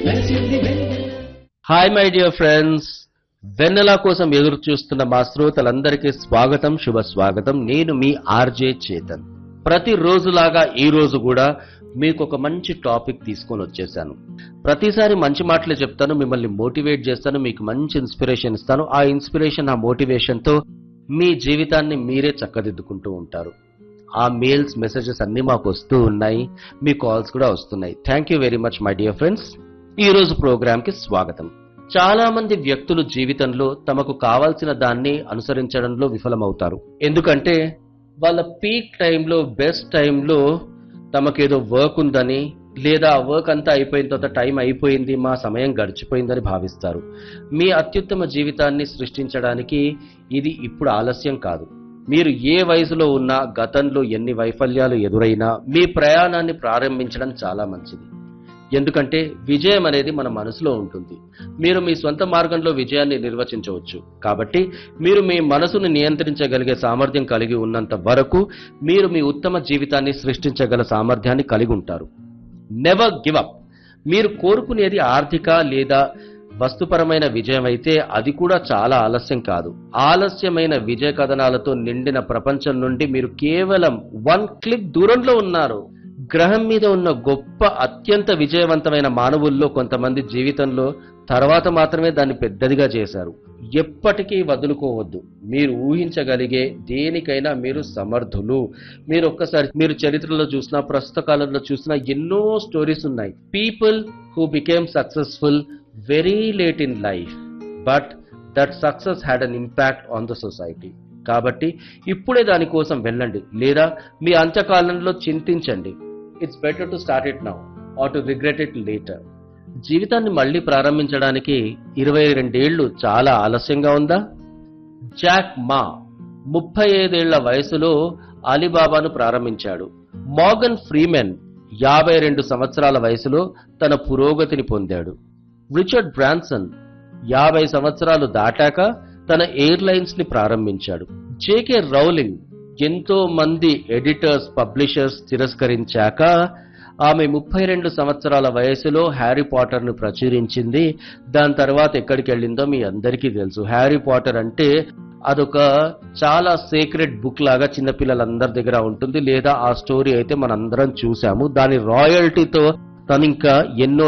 మెరిసింది వెన్నెల hi my dear friends వెన్నెల కోసం ఎదురు చూస్తున్న మా శ్రోతలందరికీ స్వాగతం శుభ స్వాగతం నేను మీ ఆర్జే చేతన్ ప్రతి రోజులాగా ఈ రోజు కూడా మీకు ఒక మంచి టాపిక్ తీసుకొని వచ్చేసాను ప్రతిసారి మంచి మాటలే చెప్తాను మిమ్మల్ని మోటివేట్ చేస్తాను మీకు మంచి ఇన్స్పిరేషన్ ఇస్తాను ఆ ఇన్స్పిరేషన్ ఆ మోటివేషన్ తో మీ జీవితాన్ని మీరే చక్కదిద్దుకుంటూ ఉంటారు ఆ మెయిల్స్ మెసేజెస్ అన్ని మాకు వస్తూ ఉన్నాయి మీ కాల్స్ కూడా వస్తున్నాయి thank you very much my dear friends ఈ రోజు ప్రోగ్రామ్ కి స్వాగతం చాలా మంది వ్యక్తులు జీవితంలో తమకు కావాల్సిన దాన్ని అనుసరించడంలో విఫలమవుతారు ఎందుకంటే వాళ్ళ పీక్ టైంలో బెస్ట్ టైంలో తమకేదో వర్క్ ఉందని లేదా ఆ వర్క్ అంతా అయిపోయిన తర్వాత టైం అయిపోయింది మా సమయం గడిచిపోయిందని భావిస్తారు మీ అత్యుత్తమ జీవితాన్ని సృష్టించడానికి ఇది ఇప్పుడు ఆలస్యం కాదు మీరు ఏ వయసులో ఉన్నా గతంలో ఎన్ని వైఫల్యాలు ఎదురైనా మీ ప్రయాణాన్ని ప్రారంభించడం చాలా మంచిది ఎందుకంటే విజయం అనేది మన మనసులో ఉంటుంది మీరు మీ సొంత మార్గంలో విజయాన్ని నిర్వచించవచ్చు కాబట్టి మీరు మీ మనసును నియంత్రించగలిగే సామర్థ్యం కలిగి ఉన్నంత వరకు మీరు మీ ఉత్తమ జీవితాన్ని సృష్టించగల సామర్థ్యాన్ని కలిగి ఉంటారు నెవర్ గివ్ అప్ మీరు కోరుకునేది ఆర్థిక లేదా వస్తుపరమైన విజయం అయితే అది కూడా చాలా ఆలస్యం కాదు ఆలస్యమైన విజయ కథనాలతో నిండిన ప్రపంచం నుండి మీరు కేవలం వన్ క్లిక్ దూరంలో ఉన్నారు గ్రహం మీద ఉన్న గొప్ప అత్యంత విజయవంతమైన మానవుల్లో కొంతమంది జీవితంలో తర్వాత మాత్రమే దాన్ని పెద్దదిగా చేశారు ఎప్పటికీ వదులుకోవద్దు మీరు ఊహించగలిగే దేనికైనా మీరు సమర్థులు మీరు ఒక్కసారి మీరు చరిత్రలో చూసినా ప్రస్తుత కాలంలో చూసినా ఎన్నో స్టోరీస్ ఉన్నాయి people who became successful very late in life but that success had an impact on the society కాబట్టి ఇప్పుడే దానికోసం వెళ్ళండి లేదా మీ అంత్యకాలంలో చింతించండి it's better to start it now or to regret it later జీవితాన్ని మళ్ళీ ప్రారంభించడానికి ఇరవై రెండేళ్లు చాలా ఆలస్యంగా ఉందా జాక్ మా ముప్పై ఐదేళ్ల వయసులో అలీబాబాను ప్రారంభించాడు మోగన్ ఫ్రీమెన్ యాభై రెండు సంవత్సరాల వయసులో తన పురోగతిని పొందాడు రిచర్డ్ బ్రాన్సన్ యాభై సంవత్సరాలు దాటాక తన ఎయిర్లైన్స్ ని ప్రారంభించాడు జేకే రౌలింగ్ ఎంతో మంది ఎడిటర్స్ పబ్లిషర్స్ తిరస్కరించాక ఆమె ముప్పై రెండు సంవత్సరాల వయసులో హ్యారీ పాటర్ ను ప్రచురించింది దాని తర్వాత ఎక్కడికి వెళ్ళిందో మీ అందరికీ తెలుసు హ్యారీ పాటర్ అంటే అదొక చాలా సీక్రెట్ బుక్ లాగా చిన్నపిల్లలందరి దగ్గర ఉంటుంది లేదా ఆ స్టోరీ అయితే మనందరం చూసాము దాని రాయల్టీతో తను ఇంకా ఎన్నో